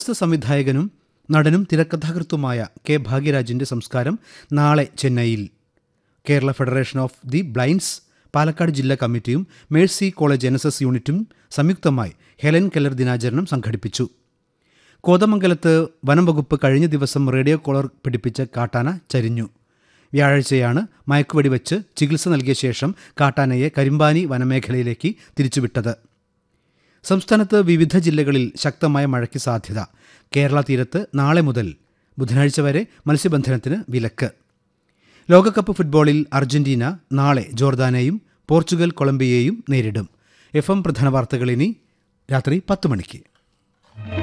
പ്രശസ്ത സംവിധായകനും നടനും തിരക്കഥാകൃത്തുമായ കെ ഭാഗ്യരാജിന്റെ സംസ്കാരം നാളെ ചെന്നൈയിൽ Kerala federation of the blinds Palakkad ജില്ലാ കമ്മിറ്റിയും Mercy college N S S യൂണിറ്റും സംയുക്തമായി ഹെലൻ കെല്ലർ ദിനാചരണം സംഘടിപ്പിച്ചു കോതമംഗലത്ത് വനം വകുപ്പ് കഴിഞ്ഞ ദിവസം റേഡിയോ കോളർ പിടിപ്പിച്ച കാട്ടാന ചരിഞ്ഞു വ്യാഴാഴ്ചയാണ് മയക്കുവെടി വെച്ച് ചികിത്സ നൽകിയ ശേഷം കാട്ടാനയെ കരിമ്പാനി വനമേഖലയിലേക്ക് തിരിച്ചുവിട്ടത് സംസ്ഥാനത്ത് വിവിധ ജില്ലകളിൽ ശക്തമായ മഴയ്ക്ക് സാധ്യത കേരള തീരത്ത് നാളെ മുതൽ ബുധനാഴ്ച വരെ മത്സ്യബന്ധനത്തിന് വിലക്ക് ലോകകപ്പ് ഫുട്ബോളിൽ അർജന്റീന നാളെ ജോർദാനെയും പോർച്ചുഗൽ കൊളംബിയയെയും നേരിടും എഫ് എം പ്രധാന വാർത്തകൾ ഇനി രാത്രി പത്ത് മണിക്ക്